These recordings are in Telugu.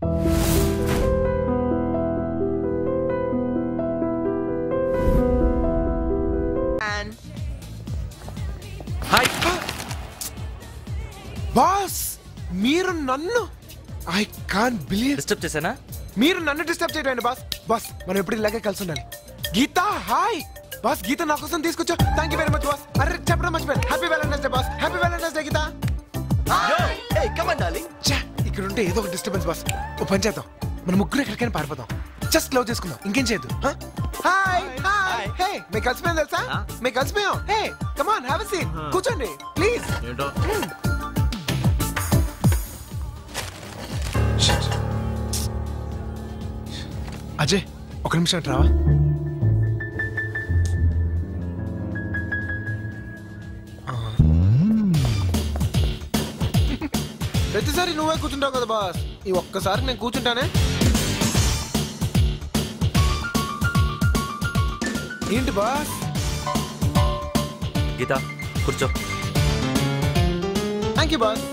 హాయ్ బాస్ మీరు నన్ను ఐ కాన్ బిలీవ్ డిస్టర్బ్ చేశానా మీరు నన్ను డిస్టర్బ్ చేయడం బాస్ బాస్ మనం ఎప్పుడు ఇలాగే కలిసి ఉండాలి గీత హాయ్ బాస్ గీత నా కోసం తీసుకొచ్చా thank you very much boss అరే చెప్పడం మర్చిపోయాను happy Valentine's Day boss happy Valentine's Day Geetha Hey, come on, darling. ఛే, ఇక్కడ ఉంటే ఏదో ఒక డిస్టర్బెన్స్ బాస్ ఓ పని చేద్దాం మన ముగ్గురు ఎక్కడికైనా పారిపోదాం జస్ట్ క్లోజ్ చేసుకుందాం ఇంకేం చేయొద్దు హాయ్ హాయ్ హే మీకు కలిసిపోయింది తెలుసా మీకు కలిసిపోయాం హే కమాన్ హ్యావ్ సీట్ కూర్చోండి ప్లీజ్ ఏంటో అజయ్ ఒక నిమిషం అటు రావా ఆ. ప్రతిసారి నువ్వే కూర్చుంటావు కదా బాస్ ఈ ఒక్కసారి నేను కూర్చుంటానే ఏంటి బాస్ గీత కూర్చో థ్యాంక్ యూ బాస్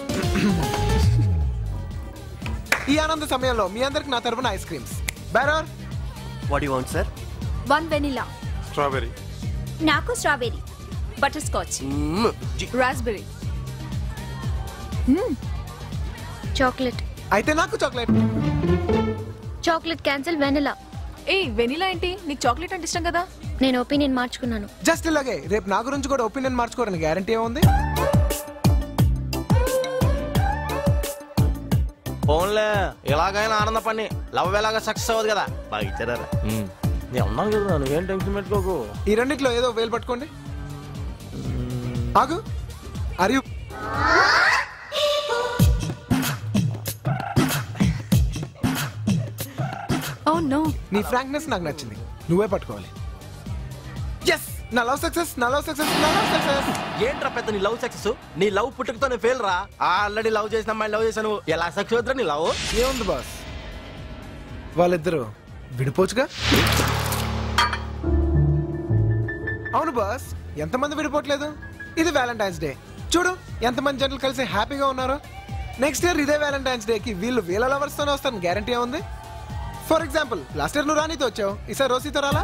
ఈ ఆనంద సమయంలో మీ అందరికి నా తరపున ice creams bearer what you want sir one vanilla strawberry నాకు strawberry butter scotch raspberry chocolate అయితే నాకు చాక్లెట్ చాక్లెట్ క్యాన్సిల్ వెనిలా ఏ వెనిలా ఏంటి నీకు చాక్లెట్ అంటే ఇష్టం కదా నేను ఒపీనియన్ మార్చుకున్నాను జస్ట్ ఇలాగే రేపు నా గురించి కూడా ఒపీనియన్ మార్చుకోవడానికి గ్యారంటీ ఏముంది ఫోన్లే ఎలాగైనా ఆనందపడి లవ్ ఎలాగా సక్సెస్ అవ్వదు కదా బాగా ఇచ్చారా నేను ఉన్నాను కదా నువ్వేం టెన్షన్ పెట్టుకోకు ఈ రెండిట్లో ఏదో వేలు పట్టుకోండి ఆగు అరి ఓ నో నీ ఫ్రాంక్నెస్ నాకు నచ్చింది నువ్వే పట్టుకోవాలి ఎస్ నా లవ్ సక్సెస్ నా లవ్ సక్సెస్ నా లవ్ సక్సెస్ ఏంట్రా పెద్ద నీ లవ్ సక్సెస్ నీ లవ్ పుట్టుకతో నేను ఫెయిల్ రా ఆల్రెడీ లవ్ చేసిన అమ్మాయి లవ్ చేశాను ఎలా సక్సెస్ అవుతురా నీ లవ్ ఏముంది బాస్ వాళ్ళిద్దరు విడిపోవచ్చుగా అవును బాస్ ఎంతమంది విడిపోవట్లేదు ఇది వ్యాలంటైన్స్ డే చూడు ఎంతమంది జంటలు కలిసి హ్యాపీగా ఉన్నారు నెక్స్ట్ ఇయర్ ఇదే వ్యాలంటైన్స్ డే కి వీళ్ళు వీళ్ళ లవర్స్ తోనే వస్తాను గ్యారంటీ ఏముంది ఫర్ ఎగ్జాంపుల్ లాస్ట్ ఇయర్ నువ్వు రాణితో వచ్చావు ఈసారి రోసితో రాలా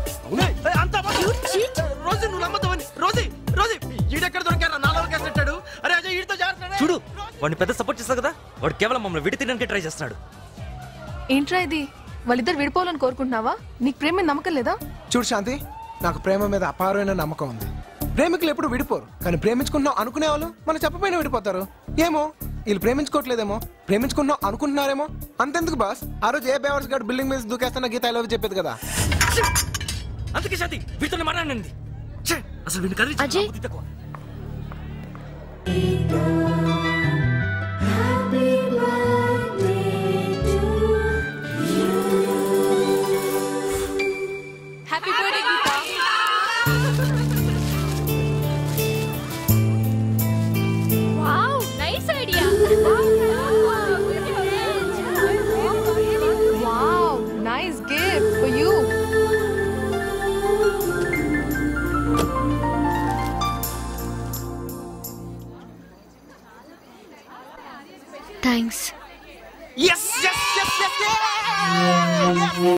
రోజు నువ్వు నమ్మతావని రోజీ రోజీ ఈడెక్కడ దొరికారా నాలో కట్టాడు అరే అజయ్ ఈడితో జాగ్రత్త చూడు వాడిని పెద్ద సపోర్ట్ చేస్తావు కదా వాడు కేవలం మమ్మల్ని విడి తీయడానికి ట్రై చేస్తున్నాడు ఏంట్రా ఇది వాళ్ళిద్దరు విడిపోవాలని కోరుకుంటున్నావా నీకు ప్రేమ మీద నమ్మకం లేదా చూడు శాంతి నాకు ప్రేమ మీద అపారమైన నమ్మకం ఉంది ప్రేమికులు ఎప్పుడు విడిపోరు కానీ ప్రేమించుకుంటున్నాం అనుకునే వాళ్ళు మనం చెప్పపోయినా విడిపోతారు ఏమో వీళ్ళు ప్రేమించుకోవట్లేదేమో ప్రేమించుకుంటున్నాం అనుకుంటున్నారేమో అంతెందుకు బాస్ ఆ రోజు ఏ బేవర్స్ గారు బిల్డింగ్ మీద దూకేస్తున్న గీత లవ్ చెప్పేది కదా అందుకే శాంతి వీటితో మాట్లాడండి ఛే, అసలు వీడిని కదిలించి అజయ్. నా బుద్ధి తక్కువ. Happy birthday Geetha wow nice idea wow nice gift for you thanks yes yes yes yes